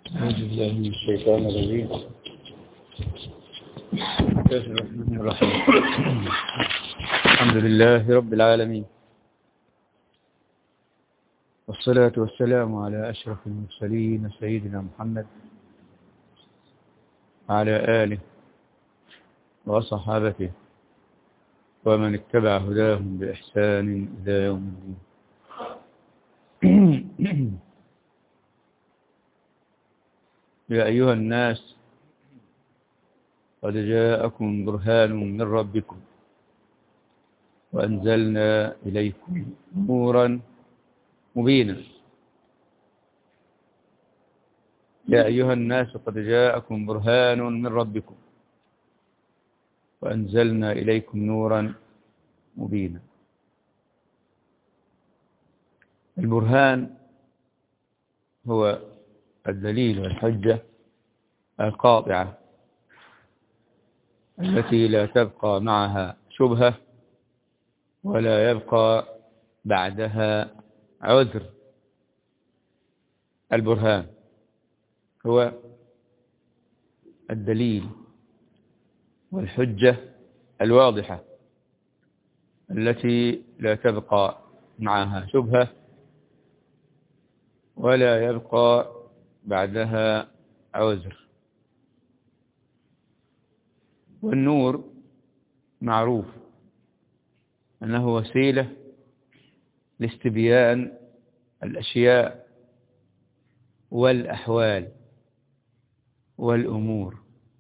أعوذ بالله من الشيطان الرجيم بسم الله الرحمن الرحيم الحمد لله رب العالمين والصلاة والسلام على أشرف المرسلين سيدنا محمد وعلى آله وصحابته ومن اتبع هداهم بإحسان إلى يوم الدين يا أيها الناس قد جاءكم برهان من ربكم وأنزلنا إليكم نورا مبينا يا أيها الناس قد جاءكم برهان من ربكم وأنزلنا إليكم نورا مبينا البرهان هو الدليل والحجة القاطعة التي لا تبقى معها شبهة ولا يبقى بعدها عذر البرهان هو الدليل والحجة الواضحة التي لا تبقى معها شبهة ولا يبقى بعدها عذر والنور معروف أنه وسيلة لاستبيان الأشياء والأحوال والأمور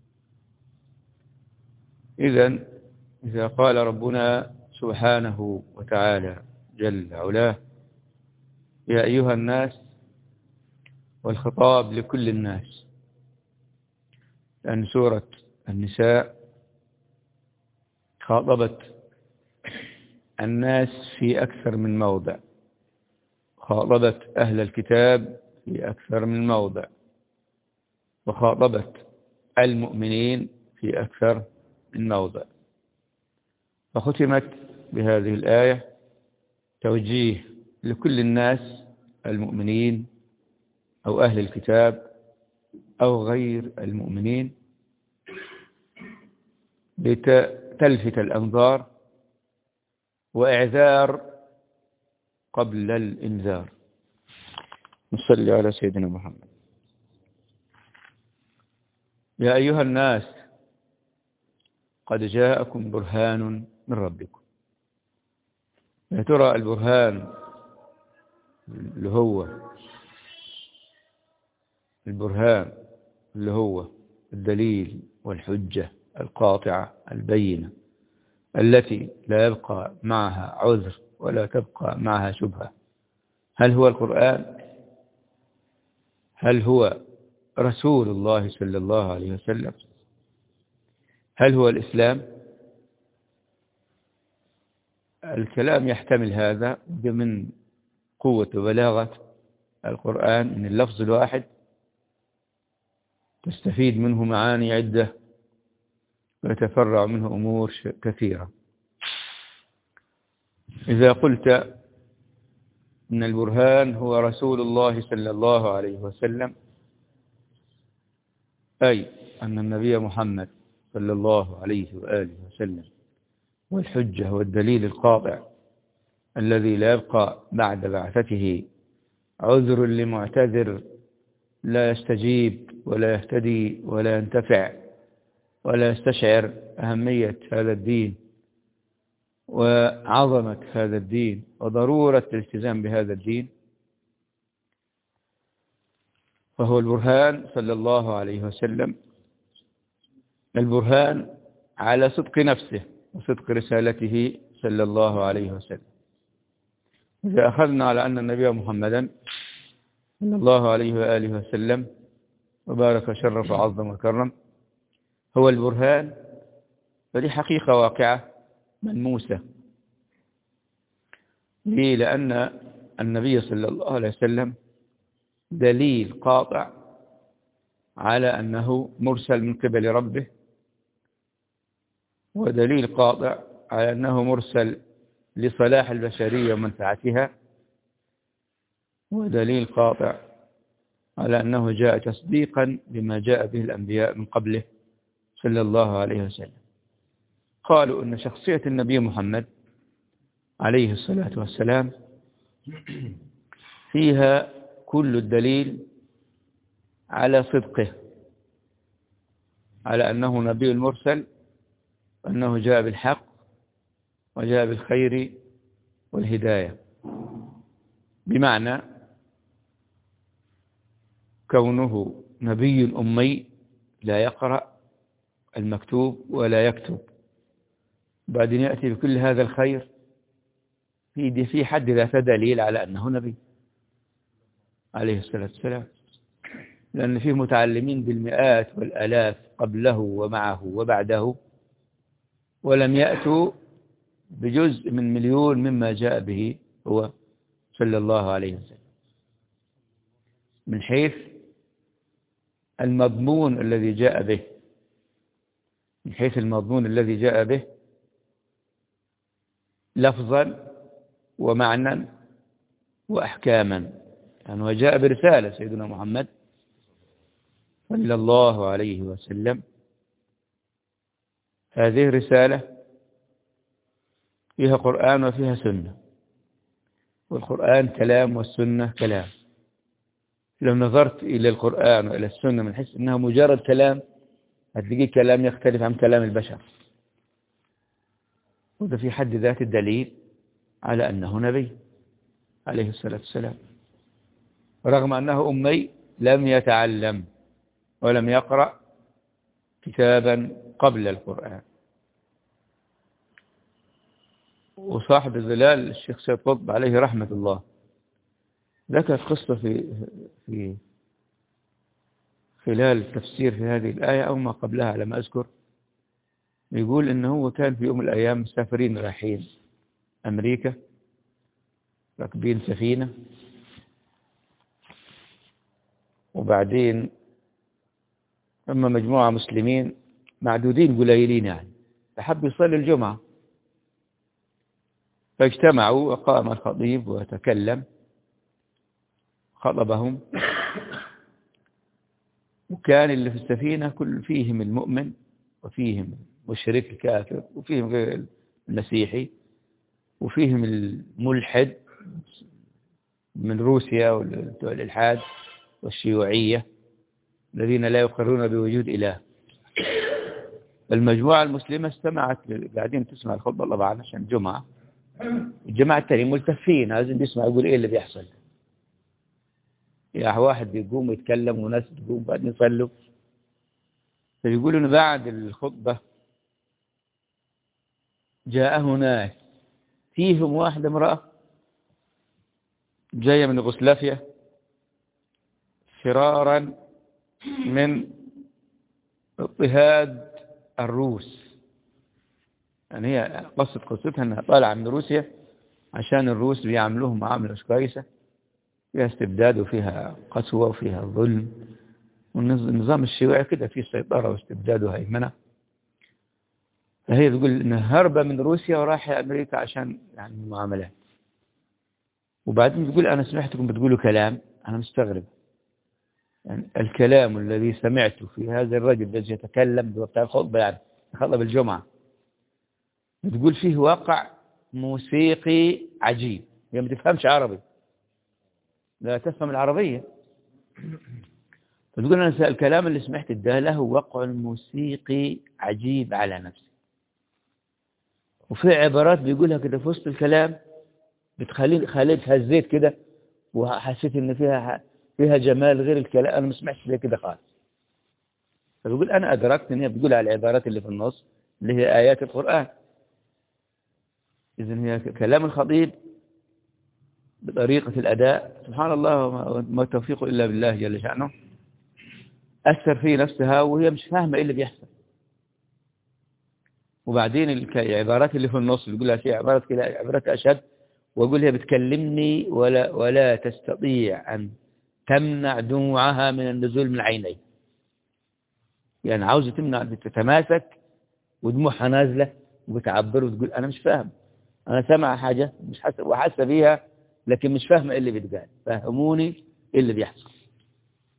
إذا إذا قال ربنا سبحانه وتعالى جل علاه يا أيها الناس والخطاب لكل الناس لأن سورة النساء خاطبت الناس في أكثر من موضع خاطبت أهل الكتاب في أكثر من موضع وخاطبت المؤمنين في أكثر من موضع فختمت بهذه الآية توجيه لكل الناس المؤمنين أو أهل الكتاب أو غير المؤمنين لتلفت الأنظار وإعذار قبل الإنذار نصلي على سيدنا محمد يا أيها الناس قد جاءكم برهان من ربكم يا ترى البرهان اللي هو البرهان اللي هو الدليل والحجة القاطعة البينة التي لا يبقى معها عذر ولا تبقى معها شبهة هل هو القرآن هل هو رسول الله صلى الله عليه وسلم هل هو الإسلام الكلام يحتمل هذا من قوة وبلاغة القرآن من اللفظ الواحد تستفيد منه معاني عدة ويتفرع منه أمور كثيرة إذا قلت إن البرهان هو رسول الله صلى الله عليه وسلم أي أن النبي محمد صلى الله عليه وآله وسلم والحجة والدليل القاطع الذي لا يبقى بعد بعثته عذر لمعتذر لا يستجيب ولا يهتدي ولا ينتفع ولا يستشعر أهمية هذا الدين وعظمة هذا الدين وضرورة الالتزام بهذا الدين فهو البرهان صلى الله عليه وسلم البرهان على صدق نفسه وصدق رسالته صلى الله عليه وسلم إذا أخذنا على أن النبي محمدا صلى الله عليه وآله وسلم وبارك وشرف وعظم وكرم هو البرهان فدي حقيقة واقعة ملموسة ليه لأن النبي صلى الله عليه وسلم دليل قاطع على أنه مرسل من قبل ربه ودليل قاطع على أنه مرسل لصلاح البشرية ومنفعتها ودليل قاطع على أنه جاء تصديقا لما جاء به الأنبياء من قبله صلى الله عليه وسلم قالوا أن شخصية النبي محمد عليه الصلاة والسلام فيها كل الدليل على صدقه على أنه نبي المرسل وأنه جاء بالحق وجاء بالخير والهداية بمعنى كونه نبي أمي لا يقرأ المكتوب ولا يكتب بعدين يأتي بكل هذا الخير في في حد ذاته دليل على أنه نبي عليه الصلاة والسلام لأن فيه متعلمين بالمئات والألاف قبله ومعه وبعده ولم يأتوا بجزء من مليون مما جاء به هو صلى الله عليه وسلم من حيث المضمون الذي جاء به من حيث المضمون الذي جاء به لفظا ومعنى وأحكاما يعني وجاء برسالة سيدنا محمد صلى الله عليه وسلم هذه رسالة فيها قرآن وفيها سنة والقرآن كلام والسنة كلام لو نظرت إلى القرآن وإلى السنة من حيث أنها مجرد كلام هتلاقيه كلام يختلف عن كلام البشر وده في حد ذات الدليل على أنه نبي عليه الصلاة والسلام رغم أنه أمي لم يتعلم ولم يقرأ كتابا قبل القرآن وصاحب الظلال الشيخ سيد قطب عليه رحمة الله ذكر قصة في في خلال التفسير في هذه الآية أو ما قبلها على ما أذكر يقول إنه هو كان في يوم من الأيام مسافرين رايحين أمريكا راكبين سفينة وبعدين أما مجموعة مسلمين معدودين قليلين يعني فحب يصلي الجمعة فاجتمعوا وقام الخطيب وتكلم خطبهم وكان اللي في السفينة كل فيهم المؤمن وفيهم مشرك الكافر وفيهم غير المسيحي وفيهم الملحد من روسيا والإلحاد والشيوعية الذين لا يقرون بوجود إله المجموعة المسلمة استمعت قاعدين تسمع الخطبة طبعا عشان جمعة الجماعة التانيين ملتفين لازم بيسمع يقول ايه اللي بيحصل يا واحد بيقوم يتكلم وناس تقوم بعدين يصلوا فيقولوا ان بعد الخطبة جاءه ناس فيهم واحدة امرأة جاية من يوغوسلافيا فرارا من اضطهاد الروس يعني هي قصة قصتها انها طالعة من روسيا عشان الروس بيعاملوهم معاملة مش كويسة فيها استبداد وفيها قسوة وفيها ظلم والنظام الشيوعي كده فيه سيطرة واستبداد وهيمنة فهي تقول انها هربة من روسيا ورايحة امريكا عشان يعني المعاملات وبعدين تقول انا سمعتكم بتقولوا كلام انا مستغرب يعني الكلام الذي سمعته في هذا الرجل الذي يتكلم بتاع الخطبة يعني خطب الجمعة بتقول فيه واقع موسيقي عجيب هي ما تفهمش عربي لا تفهم العربية فتقول أنا الكلام اللي سمعت ده له وقع موسيقي عجيب على نفسي وفي عبارات بيقولها كده في وسط الكلام بتخليني خليت هزيت كده وحسيت ان فيها فيها جمال غير الكلام انا ما سمعتش زي كده خالص فبيقول انا ادركت ان هي بتقول على العبارات اللي في النص اللي هي ايات القران اذا هي كلام الخطيب بطريقة الأداء سبحان الله ما التوفيق إلا بالله جل شأنه أثر في نفسها وهي مش فاهمة إيه اللي بيحصل وبعدين العبارات اللي في النص بيقول لها في عبارات كده عبارات أشد ويقول هي بتكلمني ولا ولا تستطيع أن تمنع دموعها من النزول من عيني يعني عاوزة تمنع تتماسك ودموعها نازلة وبتعبر وتقول أنا مش فاهم أنا سامع حاجة مش حاسة وحاسة بيها لكن مش فاهمة إيه اللي بيتقال فهموني إيه اللي بيحصل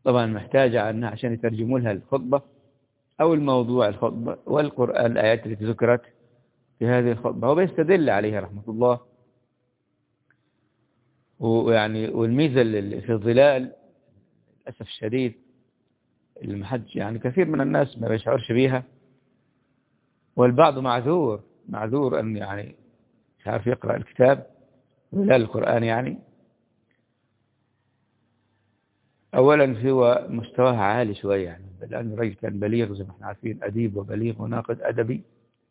طبعا محتاجة عنها عشان يترجموا لها الخطبة أو الموضوع الخطبة والقرآن الآيات التي ذكرت في هذه الخطبة هو بيستدل عليها رحمة الله ويعني والميزة اللي في الظلال للأسف الشديد اللي ما حدش يعني كثير من الناس ما بيشعرش بيها والبعض معذور معذور أن يعني مش عارف يقرأ الكتاب ولا القرآن يعني أولا هو مستواه عالي شوية يعني لأنه الرجل كان بليغ زي ما احنا عارفين أديب وبليغ وناقد أدبي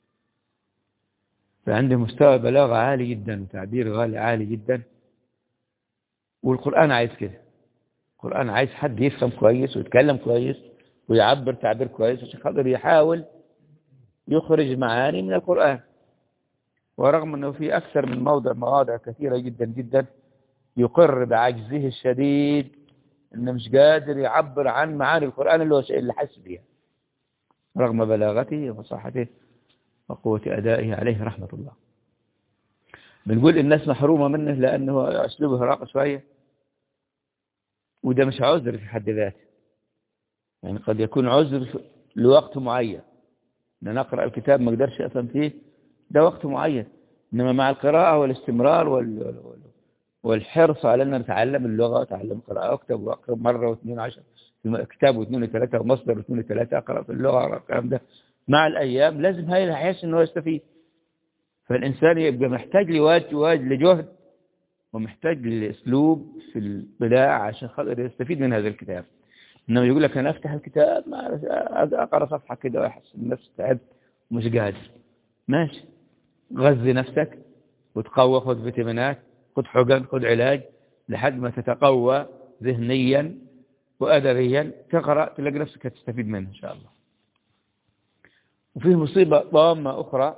فعنده مستوى بلاغة عالي جدا وتعبير غالي عالي جدا والقرآن عايز كده القرآن عايز حد يفهم كويس ويتكلم كويس ويعبر تعبير كويس عشان خاطر يحاول يخرج معاني من القرآن ورغم أنه في أكثر من موضع مواضع كثيرة جدا جدا يقر بعجزه الشديد أنه مش قادر يعبر عن معاني القرآن اللي هو اللي حس بها رغم بلاغته وفصاحته وقوة أدائه عليه رحمة الله بنقول الناس محرومة منه لأنه أسلوبه راقي شوية وده مش عذر في حد ذاته يعني قد يكون عذر لوقت معين ان نقرأ الكتاب ما اقدرش افهم فيه ده وقت معين انما مع القراءة والاستمرار وال... والحرص على ان نتعلم اللغة وتعلم القراءة واكتب واقرأ مرة واثنين عشر كتاب واثنين وثلاثة ومصدر واثنين وثلاثة اقرأ في اللغة الكلام ده مع الايام لازم هاي يحس انه يستفيد فالانسان يبقى محتاج لواد واد لجهد ومحتاج لاسلوب في البداع عشان خاطر يستفيد من هذا الكتاب انما يقول لك انا افتح الكتاب ما اقرا صفحه كده واحس النفس تعبت ومش قادر ماشي غذي نفسك وتقوى خذ فيتامينات خذ حقن خذ علاج لحد ما تتقوى ذهنيا وادبيا تقرا تلاقي نفسك هتستفيد منه ان شاء الله وفيه مصيبه ضامه اخرى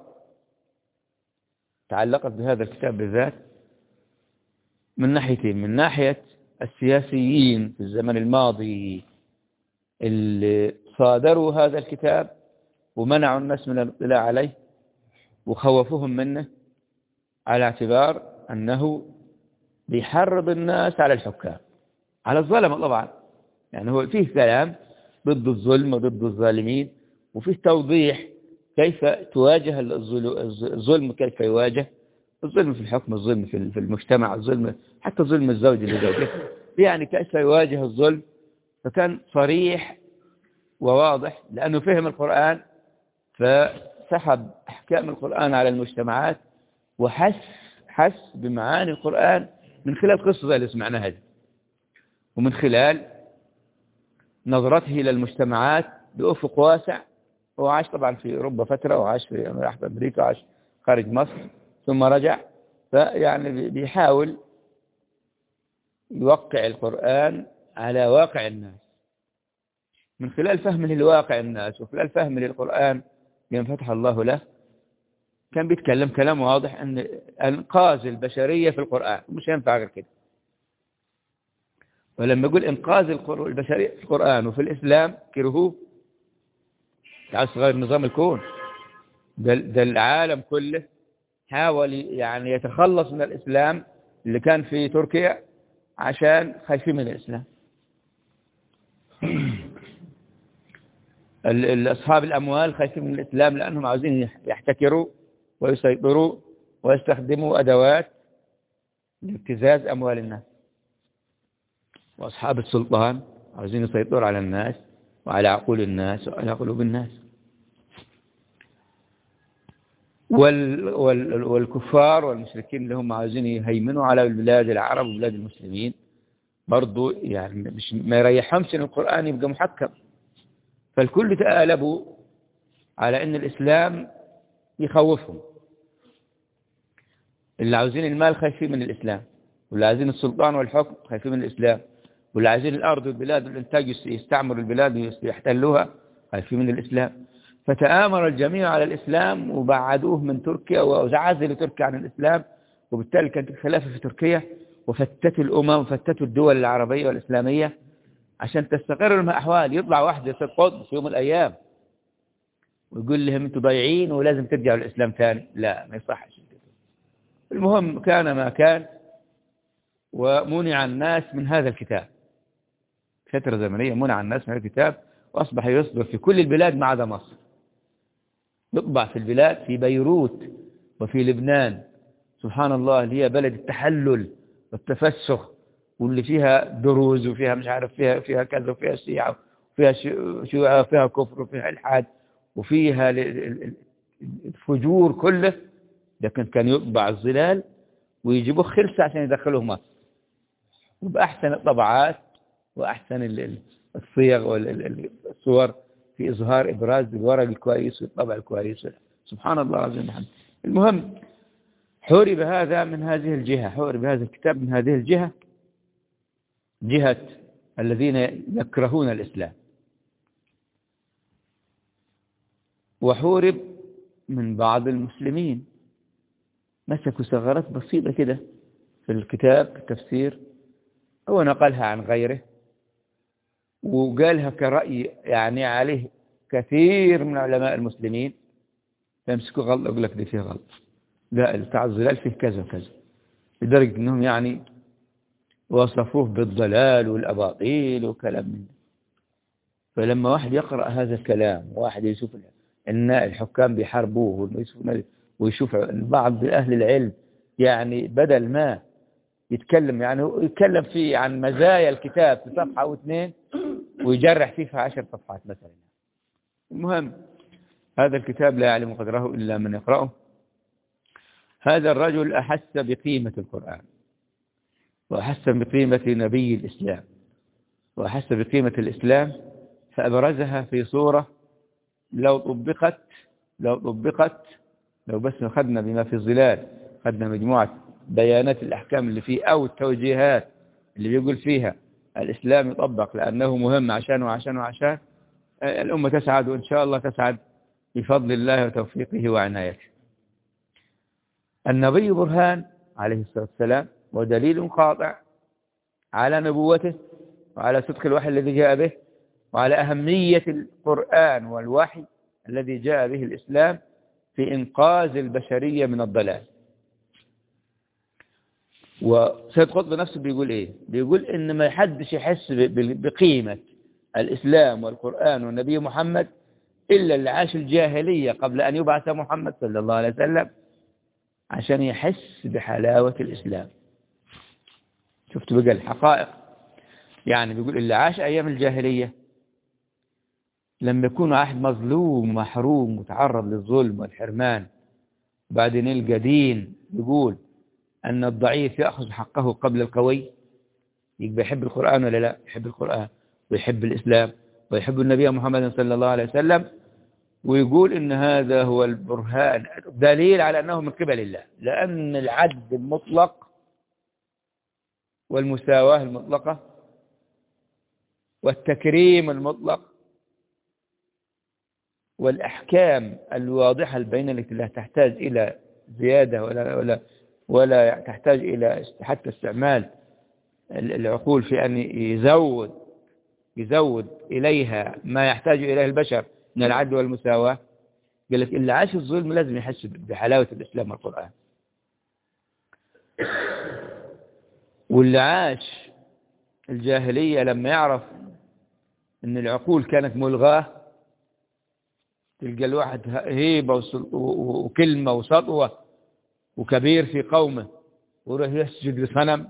تعلقت بهذا الكتاب بالذات من ناحيتين من ناحيه السياسيين في الزمن الماضي اللي صادروا هذا الكتاب ومنعوا الناس من الاطلاع عليه وخوفوهم منه على اعتبار أنه بيحرض الناس على الحكام على الظلمة طبعا يعني هو فيه كلام ضد الظلم وضد الظالمين وفيه توضيح كيف تواجه الظلم كيف يواجه الظلم في الحكم الظلم في المجتمع الظلم حتى ظلم الزوج لزوجته يعني كيف يواجه الظلم فكان صريح وواضح لأنه فهم القرآن فسحب أحكام القرآن على المجتمعات وحس حس بمعاني القرآن من خلال قصة زي اللي سمعناها دي ومن خلال نظرته إلى المجتمعات بأفق واسع هو عاش طبعا في أوروبا فترة وعاش في أمريكا وعاش خارج مصر ثم رجع فيعني بيحاول يوقع القرآن على واقع الناس من خلال فهمه لواقع الناس وخلال فهمه للقرآن بما فتح الله له كان بيتكلم كلام واضح أن إنقاذ البشرية في القرآن مش ينفع غير كده ولما يقول إنقاذ البشرية في القرآن وفي الإسلام كرهوه عايز غير نظام الكون ده, ده العالم كله حاول يعني يتخلص من الإسلام اللي كان في تركيا عشان خايفين من الإسلام أصحاب الأموال خايفين من الإسلام لأنهم عاوزين يحتكروا ويسيطروا ويستخدموا أدوات لابتزاز أموال الناس وأصحاب السلطان عاوزين يسيطروا على الناس وعلى عقول الناس وعلى قلوب الناس وال وال والكفار والمشركين اللي هم عاوزين يهيمنوا على البلاد العرب وبلاد المسلمين برضو يعني مش ما يريحهمش ان القرآن يبقى محكم فالكل تآلبوا على ان الإسلام يخوفهم اللي عاوزين المال خايفين من الإسلام واللي عايزين السلطان والحكم خايفين من الإسلام واللي عايزين الأرض والبلاد والإنتاج يستعمروا البلاد ويحتلوها خايفين من الإسلام فتآمر الجميع على الإسلام وبعدوه من تركيا وعزلوا تركيا عن الإسلام وبالتالي كانت الخلافة في تركيا وفتتوا الأمم وفتتوا الدول العربية والإسلامية عشان تستقر لهم أحوال يطلع واحد يصير قطب في يوم من الأيام ويقول لهم انتم ضايعين ولازم ترجعوا للإسلام ثاني لا ما يصحش المهم كان ما كان ومنع الناس من هذا الكتاب فترة زمنية منع الناس من الكتاب وأصبح يصدر في كل البلاد ما عدا مصر يطبع في البلاد في بيروت وفي لبنان سبحان الله اللي هي بلد التحلل والتفسخ واللي فيها دروز وفيها مش عارف فيها فيها كذا وفيها شيعة وفيها شيوعة وفيها كفر وفيها الحاد وفيها الفجور كله لكن كان يطبع الظلال ويجيبوه خلسة عشان يدخلوه مصر وبأحسن الطبعات وأحسن الصيغ والصور في إظهار إبراز الورق الكويس والطبع الكويس سبحان الله العظيم محمد المهم حورب هذا من هذه الجهة حورب هذا الكتاب من هذه الجهة جهة الذين يكرهون الإسلام وحورب من بعض المسلمين مسكوا ثغرات بسيطة كده في الكتاب التفسير هو نقلها عن غيره وقالها كرأي يعني عليه كثير من علماء المسلمين فيمسكوا غلط يقول لك دي فيه غلط لا بتاع الظلال فيه كذا وكذا لدرجة انهم يعني وصفوه بالضلال والأباطيل وكلام من ده فلما واحد يقرأ هذا الكلام واحد يشوف ان الحكام بيحاربوه ويشوف بعض أهل العلم يعني بدل ما يتكلم يعني يتكلم فيه عن مزايا الكتاب في صفحة أو اثنين ويجرح فيه في عشر صفحات مثلا المهم هذا الكتاب لا يعلم قدره إلا من يقرأه هذا الرجل أحس بقيمة القرآن وأحس بقيمة نبي الإسلام وأحس بقيمة الإسلام فأبرزها في صورة لو طبقت لو طبقت لو بس أخذنا بما في الظلال أخذنا مجموعة بيانات الأحكام اللي فيه أو التوجيهات اللي بيقول فيها الإسلام يطبق لأنه مهم عشان وعشان وعشان الأمة تسعد وإن شاء الله تسعد بفضل الله وتوفيقه وعنايته النبي برهان عليه الصلاة والسلام ودليل قاطع على نبوته وعلى صدق الوحي الذي جاء به وعلى أهمية القرآن والوحي الذي جاء به الإسلام في إنقاذ البشرية من الضلال وسيد قطب نفسه بيقول إيه بيقول إن ما حدش يحس بقيمة الإسلام والقرآن والنبي محمد إلا اللي عاش الجاهلية قبل أن يبعث محمد صلى الله عليه وسلم عشان يحس بحلاوة الإسلام شفت بقى الحقائق يعني بيقول اللي عاش أيام الجاهلية لما يكون واحد مظلوم محروم متعرض للظلم والحرمان بعدين يلقى دين يقول أن الضعيف يأخذ حقه قبل القوي يبقى يحب القرآن ولا لا يحب القرآن ويحب الإسلام ويحب النبي محمد صلى الله عليه وسلم ويقول إن هذا هو البرهان دليل على أنه من قبل الله لأن العدل المطلق والمساواة المطلقة والتكريم المطلق والأحكام الواضحة البينة التي لا تحتاج إلى زيادة ولا, ولا, ولا تحتاج إلى حتى استعمال العقول في أن يزود يزود إليها ما يحتاج إليه البشر من العدل والمساواة قال لك اللي عاش الظلم لازم يحس بحلاوة الإسلام والقرآن واللي عاش الجاهلية لما يعرف ان العقول كانت ملغاه تلقى الواحد هيبة وكلمة وسطوة وكبير في قومه ويروح يسجد لصنم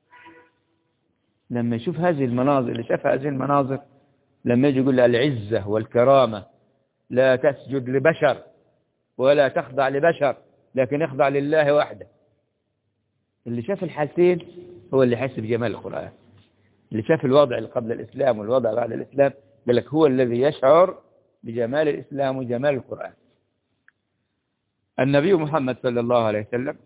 لما يشوف هذه المناظر اللي شاف هذه المناظر لما يجي يقول العزة والكرامة لا تسجد لبشر ولا تخضع لبشر لكن يخضع لله وحده اللي شاف الحالتين هو اللي حس بجمال القرآن اللي شاف الوضع اللي قبل الإسلام والوضع بعد الإسلام قال لك هو الذي يشعر بجمال الإسلام وجمال القرآن النبي محمد صلى الله عليه وسلم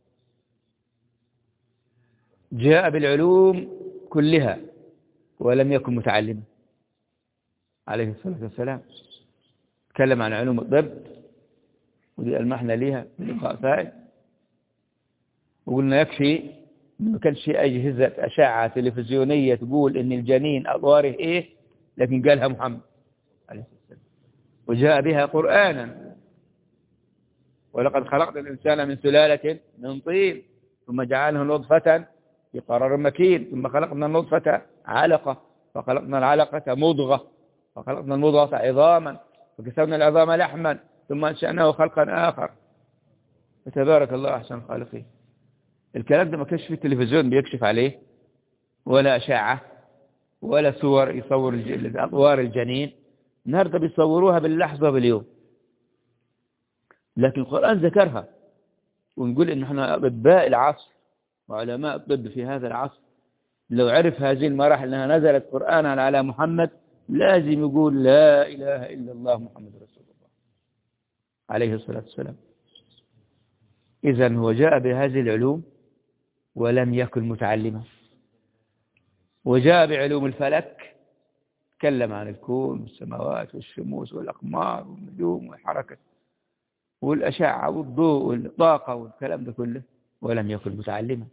جاء بالعلوم كلها ولم يكن متعلما عليه الصلاة والسلام تكلم عن علوم الطب ودي المحنة ليها في لقاء فائد وقلنا يكفي ما كانش في أجهزة أشعة تلفزيونية تقول إن الجنين أطواره إيه لكن قالها محمد عليه الصلاة والسلام وجاء بها قرآنا ولقد خلقنا الإنسان من سلالة من طين ثم جعلنا نطفة في قرار مكين ثم خلقنا النطفة علقة وخلقنا العلقة مضغة وخلقنا المضغة عظاما وكسرنا العظام لحما ثم أنشأناه خلقا آخر فتبارك الله أحسن الخالقين الكلام ده ما كانش في التلفزيون بيكشف عليه ولا أشعة ولا صور يصور أطوار الجنين النهاردة بيصوروها باللحظة باليوم لكن القرآن ذكرها ونقول إن احنا أطباء العصر وعلماء الطب في هذا العصر لو عرف هذه المراحل أنها نزلت قرآنا على محمد لازم يقول لا إله إلا الله محمد رسول الله عليه الصلاة والسلام إذا هو جاء بهذه العلوم ولم يكن متعلما وجاء بعلوم الفلك تكلم عن الكون والسماوات والشموس والأقمار والنجوم والحركة والأشعة والضوء والطاقة والكلام ده كله ولم يكن متعلما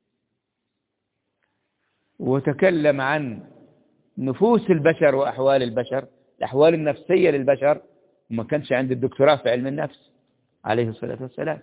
وتكلم عن نفوس البشر وأحوال البشر الأحوال النفسية للبشر وما كانش عند الدكتوراه في علم النفس عليه الصلاة والسلام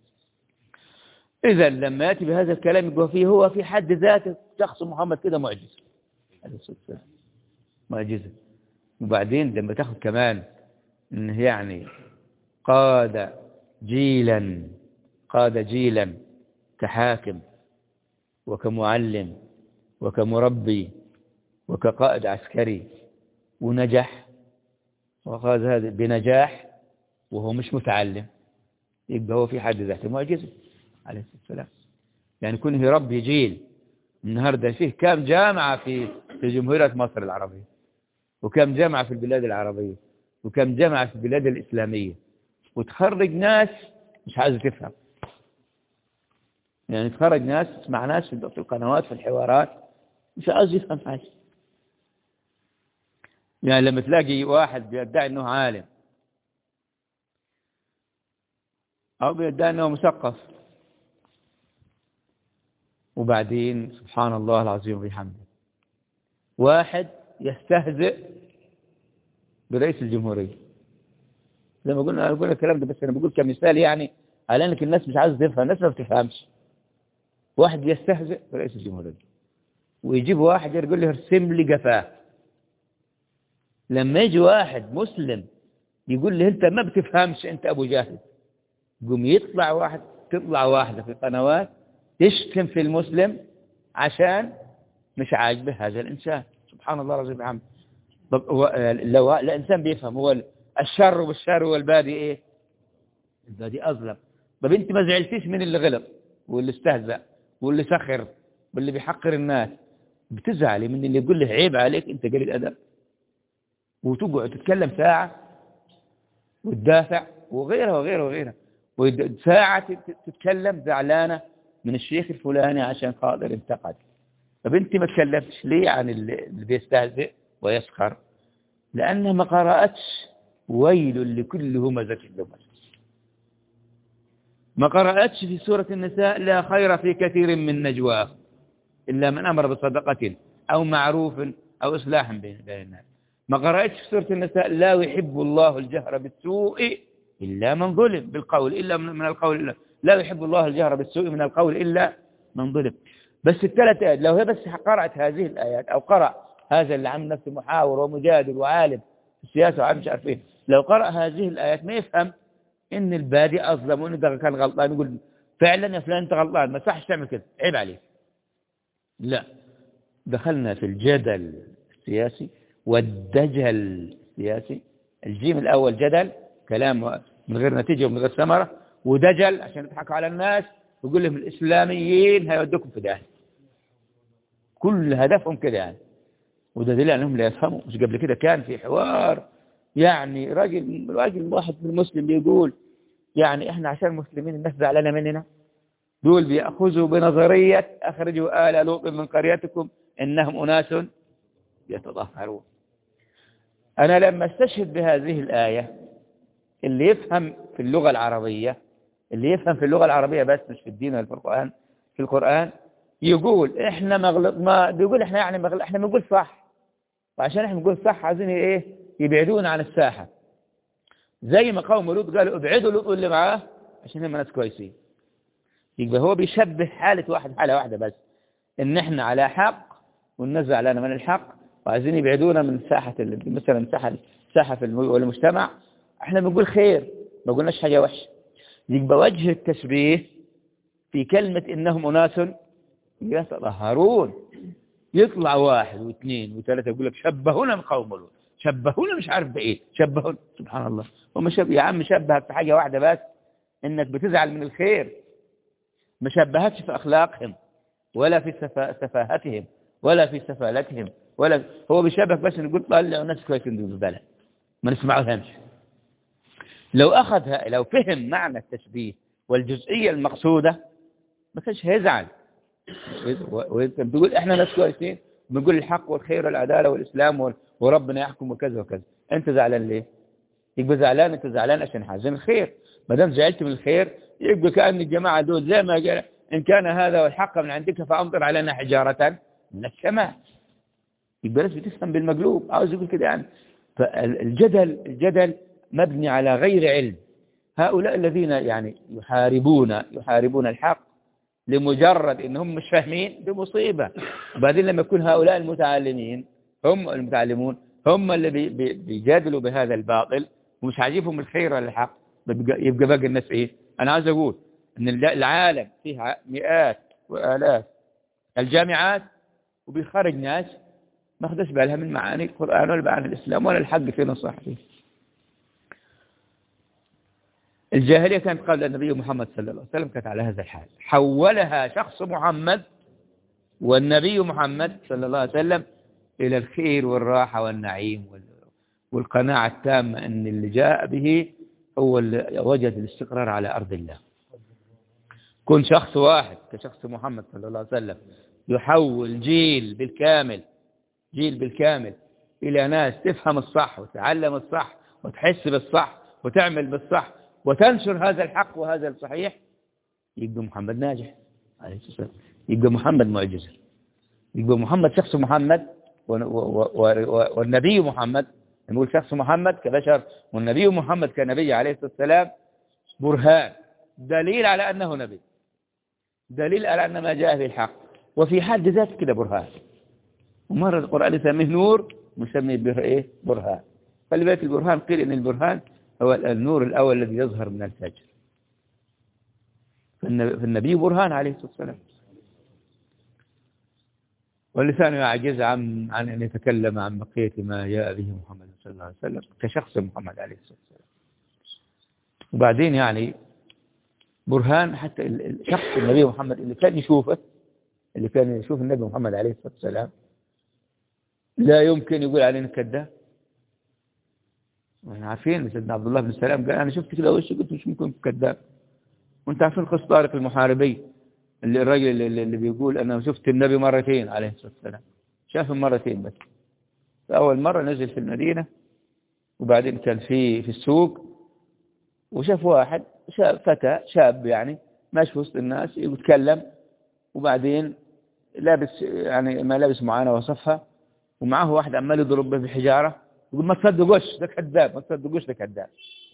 إذا لما يأتي بهذا الكلام يقول فيه هو في حد ذاته شخص محمد كده معجز عليه الصلاة والسلام معجزة وبعدين لما تاخد كمان إنه يعني قاد جيلا قاد جيلا كحاكم وكمعلم وكمربي وكقائد عسكري ونجح وقاد هذا بنجاح وهو مش متعلم يبقى هو في حد ذاته معجزة عليه الصلاة والسلام يعني كونه يربي جيل النهاردة فيه كم جامعة في في جمهورية مصر العربية وكم جامعة في البلاد العربية وكم جامعة في البلاد الإسلامية وتخرج ناس مش عايزة تفهم يعني تخرج ناس تسمع ناس في القنوات في الحوارات مش عايز يفهم حاجة يعني لما تلاقي واحد بيدعي انه عالم او بيدعي انه مثقف وبعدين سبحان الله العظيم وبحمده واحد يستهزئ برئيس الجمهورية زي ما قلنا أقول الكلام ده بس أنا بقول كمثال يعني على أنك الناس مش عايزة تفهم الناس ما بتفهمش واحد يستهزئ برئيس الجمهورية ويجيب واحد يقول له ارسم لي قفاه لما يجي واحد مسلم يقول لي انت ما بتفهمش انت ابو جاهل قوم يطلع واحد تطلع واحدة في قنوات تشتم في المسلم عشان مش عاجبه هذا الإنسان سبحان الله العظيم بحمد طب هو لو الإنسان بيفهم هو الشر والشر والبادي إيه البادي أظلم طب أنت ما زعلتيش من اللي غلط واللي استهزأ واللي سخر واللي بيحقر الناس بتزعلي من اللي يقول له عيب عليك أنت قليل أدب وتقعد تتكلم ساعة وتدافع وغيرها وغيرها وغيرها وساعة تتكلم زعلانة من الشيخ الفلاني عشان خاطر انتقد طب انت ما تكلمتش ليه عن اللي بيستهزئ ويسخر لأنها ما قرأتش ويل لكل همزة لمزة ما قرأتش في سورة النساء لا خير في كثير من نجواه إلا من أمر بصدقة أو معروف أو إصلاح بين الناس ما قرأتش في سورة النساء لا يحب الله الجهر بالسوء إلا من ظلم بالقول إلا من القول إلا لا يحب الله الجهر بالسوء من القول إلا من ظلم بس الثلاث آيات لو هي بس قرأت هذه الآيات أو قرأ هذا اللي عم نفسه محاور ومجادل وعالم في السياسة وعالم مش عارف ايه لو قرأ هذه الآيات ما يفهم إن البادي أظلم وإن ده كان غلطان يقول فعلا يا فلان أنت غلطان ما صحش تعمل كده عيب عليك لا دخلنا في الجدل السياسي والدجل السياسي الجيم الأول جدل كلام من غير نتيجة ومن غير ثمرة ودجل عشان يضحكوا على الناس ويقول لهم الإسلاميين هيودوكم في داهية كل هدفهم كده يعني وده دليل أنهم لا يفهموا مش قبل كده كان في حوار يعني راجل راجل واحد من المسلم بيقول يعني احنا عشان مسلمين الناس زعلانه مننا دول بيأخذوا بنظرية أخرجوا آل لوط من قريتكم إنهم أناس يتظاهرون أنا لما استشهد بهذه الآية اللي يفهم في اللغة العربية اللي يفهم في اللغة العربية بس مش في الدين ولا في القرآن في القرآن يقول احنا مغلط ما بيقول احنا يعني مغلط احنا بنقول صح وعشان احنا بنقول صح عايزين ايه يبعدونا عن الساحة زي ما قوم لوط قالوا ابعدوا لوط اللي معاه عشان هم ناس كويسين يبقى هو بيشبه حالة واحد حالة واحدة بس ان احنا على حق والناس زعلانة من الحق وعايزين يبعدونا من ساحة ال- مثلا ساحة ساحة في الم- المجتمع احنا بنقول خير ما قلناش حاجة وحشة يبقى وجه التشبيه في كلمة إنهم أناس يتطهرون يطلع واحد واثنين وثلاثة يقول لك شبهونا من قوم لوط شبهونا مش عارف بإيه شبهونا سبحان الله هم شب... يا عم شبهك في حاجة واحدة بس إنك بتزعل من الخير ما شبهكش في أخلاقهم ولا في سفا... سفاهتهم ولا في سفالتهم ولا هو بيشبهك بس نقول طلعوا ناس كويسين دول البلد ما نسمعوهمش لو أخذها لو فهم معنى التشبيه والجزئية المقصودة ما كانش هيزعل وانت بتقول احنا ناس كويسين بنقول الحق والخير والعدالة والإسلام وال- وربنا يحكم وكذا وكذا انت زعلان ليه يبقى زعلان انت زعلان عشان حاجة الخير ما دام زعلت من الخير يبقى كأن الجماعة دول زي ما قال إن كان هذا والحق من عندك فأمطر علينا حجارة من السماء يبقى لازم تفهم بالمقلوب عاوز يقول كده يعني فالجدل الجدل مبني على غير علم هؤلاء الذين يعني يحاربون يحاربون الحق لمجرد انهم مش فاهمين دي مصيبة وبعدين لما يكون هؤلاء المتعلمين هم المتعلمون هم اللي بي بي بيجادلوا بهذا الباطل ومش عاجبهم الخير ولا الحق يبقى يبقى باقي الناس ايه انا عاوز اقول ان العالم فيها مئات والاف الجامعات وبيخرج ناس ما خدش بالها من معاني القرآن ولا معاني الإسلام ولا الحق في نصح فيه الجاهلية كانت قبل النبي محمد صلى الله عليه وسلم كانت على هذا الحال حولها شخص محمد والنبي محمد صلى الله عليه وسلم إلى الخير والراحة والنعيم وال- والقناعة التامة أن اللي جاء به هو اللي وجد الاستقرار على أرض الله كن شخص واحد كشخص محمد صلى الله عليه وسلم يحول جيل بالكامل جيل بالكامل إلى ناس تفهم الصح وتعلم الصح وتحس بالصح وتعمل بالصح وتنشر هذا الحق وهذا الصحيح يبقى محمد ناجح عليه الصلاة والسلام يبقى محمد معجزة يبقى محمد شخص محمد و- و- و- والنبي محمد نقول شخص محمد كبشر والنبي محمد كنبي عليه الصلاة والسلام برهان دليل على أنه نبي دليل على أن ما جاء به الحق وفي حد ذاته كده برهان ومرة القرآن يسميه نور مسميه به إيه برهان فلذلك البرهان قيل إن البرهان هو النور الأول الذي يظهر من الفجر فالنبي فالنبي برهان عليه الصلاة والسلام واللسان يعجز عن عن أن يتكلم عن بقية ما جاء به محمد صلى الله عليه وسلم كشخص محمد عليه الصلاة والسلام وبعدين يعني برهان حتى ال- ال- شخص النبي محمد اللي كان يشوفه اللي كان يشوف النبي محمد عليه الصلاة والسلام لا يمكن يقول علينا كذاب واحنا عارفين سيدنا عبد الله بن السلام قال انا شفت كده وشي قلت مش ممكن كذاب وانت عارفين قصة طارق المحاربي اللي الراجل اللي, اللي بيقول انا شفت النبي مرتين عليه الصلاة والسلام شافه مرتين بس فأول مرة نزل في المدينة وبعدين كان في في السوق وشاف واحد شاب فتى شاب يعني ماشي في وسط الناس يتكلم وبعدين لابس يعني ما لابس معانا وصفها ومعه واحد عمال يضرب به بحجارة يقول ما تصدقوش ده كذاب ما تصدقوش ده كذاب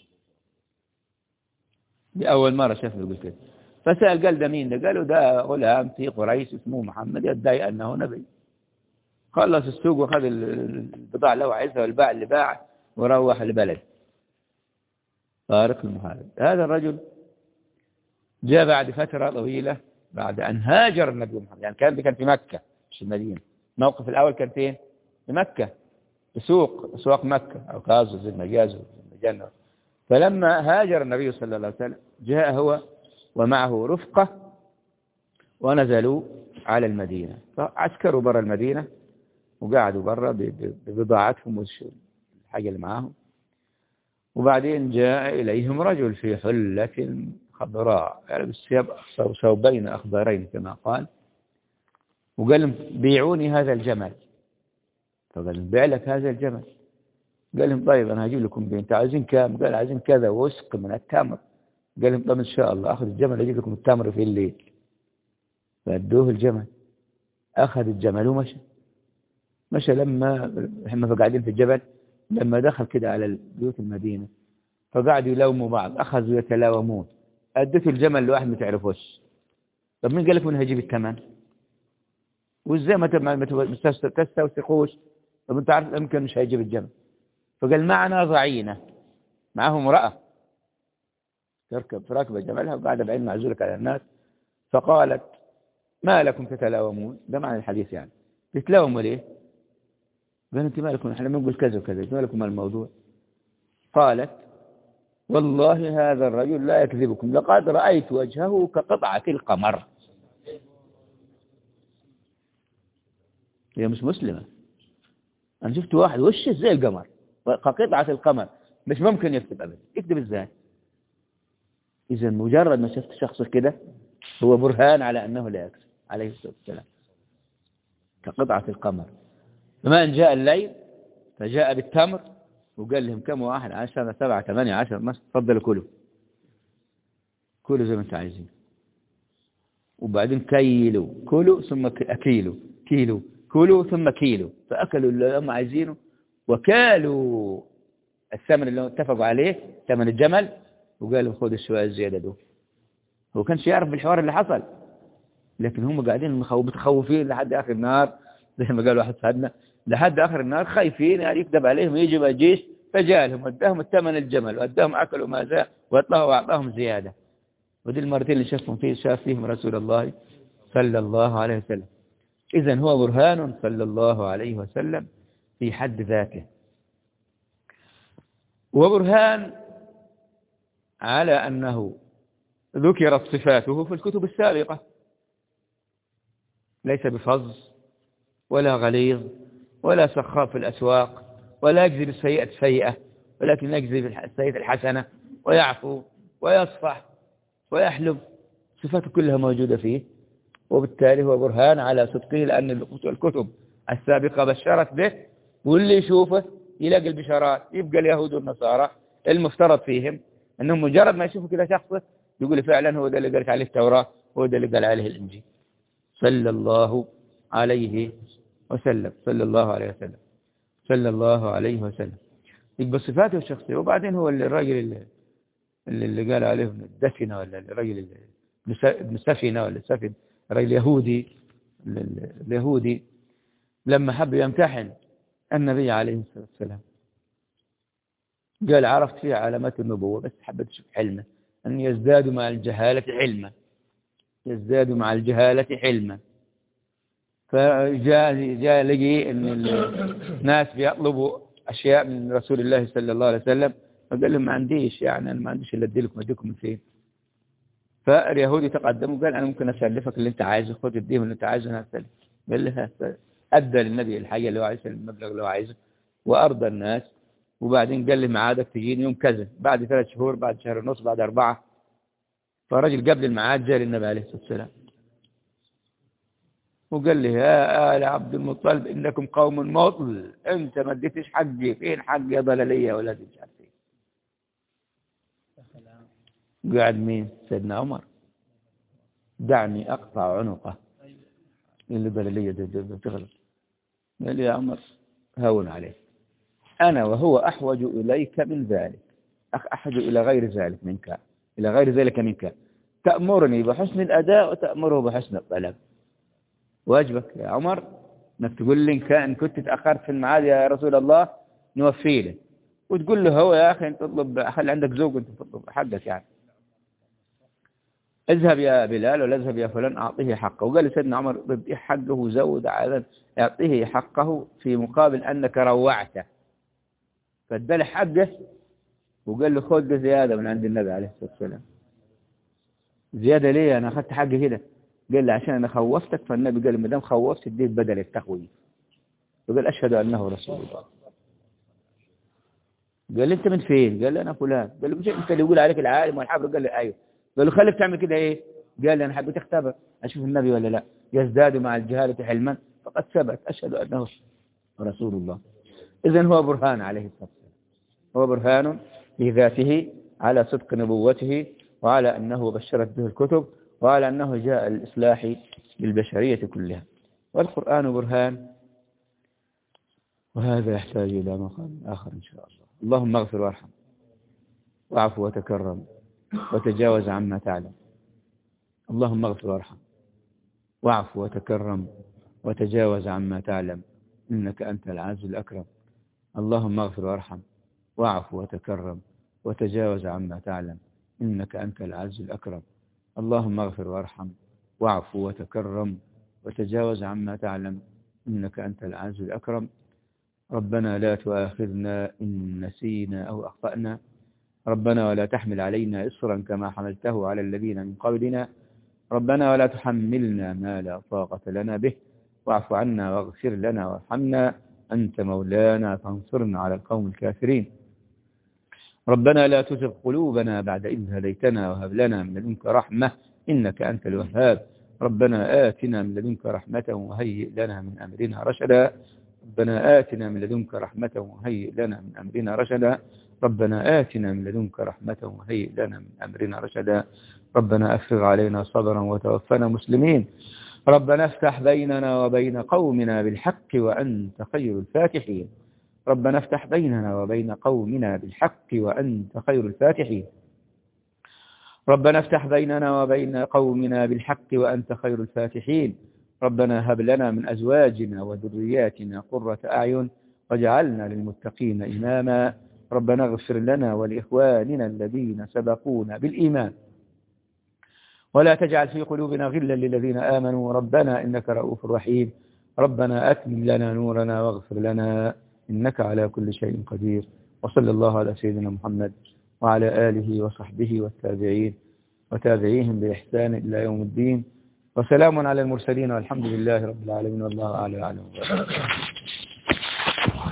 دي أول مرة شافه يقول كده فسأل قال ده مين ده قالوا ده غلام في قريش اسمه محمد يدعي أنه نبي خلص السوق وخذ البضاعة اللي هو عايزها والباع اللي باع وروح البلد طارق المحارب هذا الرجل جاء بعد فترة طويلة بعد أن هاجر النبي محمد يعني كان كان في مكة مش المدينة الموقف الأول كان فين؟ في مكة في سوق سوق مكة أو كازو زي المجاز والمجنة فلما هاجر النبي صلى الله عليه وسلم جاء هو ومعه رفقة ونزلوا على المدينة فعسكروا برا المدينة وقعدوا برا ببضاعتهم والحاجة اللي معاهم وبعدين جاء إليهم رجل في حلة خضراء يعني بالثياب ثوبين أخضرين كما قال وقال لهم بيعوني هذا الجمل فقال لهم بيع لك هذا الجمل قال لهم طيب أنا هجيب لكم بين انتوا عايزين كام قال عايزين كذا وسق من التمر قال لهم طب إن شاء الله أخذ الجمل أجيب لكم التمر في الليل فأدوه الجمل أخذ الجمل ومشى مشى لما احنا قاعدين في الجبل لما دخل كده على بيوت المدينة فقعدوا يلوموا بعض أخذوا يتلاومون أديته الجمل لواحد ما تعرفوش طب مين قال لك من هجيب الثمن وازاي ما ما تستوثقوش طب انت عارف يمكن مش هيجيب الجمل فقال معنا ضعينة معه امرأة تركب في ركبة جملها وقاعدة بعين معزولك على الناس فقالت ما لكم تتلاومون ده معنى الحديث يعني تتلاوموا ليه قال انت مالكم احنا بنقول كذا وكذا ما لكم الموضوع قالت والله هذا الرجل لا يكذبكم لقد رأيت وجهه كقطعة القمر هي مش مسلمة أنا شفت واحد وشه زي القمر كقطعة القمر مش ممكن يكذب أبدا يكذب إزاي إذا مجرد ما شفت شخص كده هو برهان على أنه لا يكذب عليه الصلاة والسلام كقطعة القمر فما أن جاء الليل فجاء بالتمر وقال لهم كم واحد عشرة سبعة ثمانية عشر ما تفضلوا كلوا كلوا زي ما انتم عايزين وبعدين كيلوا كلوا ثم أكيلوا كيلو كلوا ثم كيلو فأكلوا اللي هم عايزينه وكالوا الثمن اللي اتفقوا عليه ثمن الجمل وقالوا خذوا الشوية الزيادة دول هو كانش يعرف بالحوار اللي حصل لكن هم قاعدين متخوفين لحد آخر النهار زي ما قال واحد صاحبنا لحد آخر النهار خايفين يعني يكذب عليهم يجي الجيش فجاء لهم وداهم الثمن الجمل واداهم أكلوا ما زاء وأطلعوا وأعطاهم زيادة ودي المرتين اللي شافهم فيه شاف فيهم رسول الله صلى الله عليه وسلم إذا هو برهان صلى الله عليه وسلم في حد ذاته وبرهان على أنه ذكرت صفاته في الكتب السابقة ليس بفظ ولا غليظ ولا سخاف في الأسواق ولا يجزي بالسيئة السيئة ولكن يجزي بالسيئة الحسنة ويعفو ويصفح ويحلم صفاته كلها موجودة فيه وبالتالي هو برهان على صدقه لأن الكتب السابقة بشرت به واللي يشوفه يلاقي البشارات يبقى اليهود والنصارى المفترض فيهم أنهم مجرد ما يشوفوا كذا شخص يقول فعلا هو ده اللي قالت عليه التوراة هو ده اللي قال عليه الإنجيل صلى الله عليه وسلم صلى الله عليه وسلم صلى الله عليه وسلم يبقى صفاته الشخصية وبعدين هو الراجل اللي, اللي قال عليه الدفنة ولا الراجل ابن سفنة ولا سفن الراجل اليهودي اليهودي لما حب يمتحن النبي عليه الصلاة والسلام قال عرفت فيه علامات النبوة بس حبيت أشوف حلمه أن يزداد مع الجهالة علما يزداد مع الجهالة حلما فجاء جاء لقي أن الناس بيطلبوا أشياء من رسول الله صلى الله عليه وسلم فقال لهم ما عنديش يعني أنا ما عنديش إلا أديلكم أديكم من فين فاليهودي تقدم وقال أنا ممكن أسلفك اللي أنت عايزه خذ اديهم اللي أنت عايزه أنا أسلف قال له أدى للنبي الحاجة اللي هو عايزها المبلغ اللي هو عايزه وأرضى الناس وبعدين قال لي معادك تجيني يوم كذا بعد ثلاث شهور بعد شهر ونص بعد أربعة فرجل قبل الميعاد جاء للنبي عليه الصلاة والسلام وقال لي يا آل عبد المطلب إنكم قوم مطل أنت ما اديتش حقي فين حقي يا ضلالية ولا مش عارف ايه قاعد مين سيدنا عمر دعني أقطع عنقه اللي ضلالية تغلط قال لي يا عمر هون عليك أنا وهو أحوج إليك من ذلك أحوج إلى غير ذلك منك إلى غير ذلك منك تأمرني بحسن الأداء وتأمره بحسن الطلب واجبك يا عمر انك تقول لي إن كنت تأخرت في الميعاد يا رسول الله نوفي له وتقول له هو يا أخي أنت تطلب خلي عندك زوج أنت تطلب حقك يعني اذهب يا بلال ولا اذهب يا فلان أعطيه حقه وقال سيدنا عمر بدي حقه زود على يعطيه حقه في مقابل أنك روعته فاداله حقه وقال له خذ زيادة من عند النبي عليه الصلاة والسلام زيادة ليه أنا أخذت حقي كده قال لي عشان أنا خوفتك فالنبي قال ما دام خوفت اديك بدل التخويف وقال أشهد أنه رسول الله قال لي أنت من فين قال لي أنا فلان قال له مش أنت اللي يقول عليك العالم والحافظ قال لي أيوه قال له خليك تعمل كده إيه قال لي أنا حبيت أختبر أشوف النبي ولا لا يزداد مع الجهالة حلما فقد ثبت أشهد أنه رسول الله إذا هو برهان عليه الصلاة والسلام هو برهان بذاته على صدق نبوته وعلى أنه بشرت به الكتب وعلى أنه جاء الإصلاح للبشرية كلها والقرآن برهان وهذا يحتاج إلى مقام آخر إن شاء الله اللهم اغفر وارحم واعف وتكرم وتجاوز عما تعلم اللهم اغفر وارحم واعف وتكرم وتجاوز عما تعلم إنك أنت العز الأكرم اللهم اغفر وارحم واعف وتكرم وتجاوز عما تعلم إنك أنت العز الأكرم اللهم اغفر وارحم واعف وتكرم وتجاوز عما تعلم إنك أنت العز الأكرم ربنا لا تؤاخذنا إن نسينا أو أخطأنا ربنا ولا تحمل علينا إصرا كما حملته على الذين من قبلنا ربنا ولا تحملنا ما لا طاقة لنا به واعف عنا واغفر لنا وارحمنا أنت مولانا فانصرنا على القوم الكافرين ربنا لا تزغ قلوبنا بعد إذ هديتنا وهب لنا من لدنك رحمة إنك أنت الوهاب ربنا آتنا من لدنك رحمة وهيئ لنا من أمرنا رشدا ربنا آتنا من لدنك رحمة وهيئ لنا من أمرنا رشدا ربنا آتنا من لدنك رحمة وهيئ لنا من أمرنا رشدا ربنا أفرغ علينا صبرا وتوفنا مسلمين ربنا افتح بيننا وبين قومنا بالحق وأنت خير الفاتحين ربنا افتح بيننا وبين قومنا بالحق وأنت خير الفاتحين ربنا افتح بيننا وبين قومنا بالحق وأنت خير الفاتحين ربنا هب لنا من أزواجنا وذرياتنا قرة أعين واجعلنا للمتقين إماما ربنا اغفر لنا ولإخواننا الذين سبقونا بالإيمان ولا تجعل في قلوبنا غلا للذين آمنوا ربنا إنك رؤوف رحيم ربنا أتمم لنا نورنا واغفر لنا إنك على كل شيء قدير وصلى الله على سيدنا محمد وعلى آله وصحبه والتابعين وتابعيهم بإحسان إلى يوم الدين وسلام على المرسلين والحمد لله رب العالمين والله أعلى وأعلم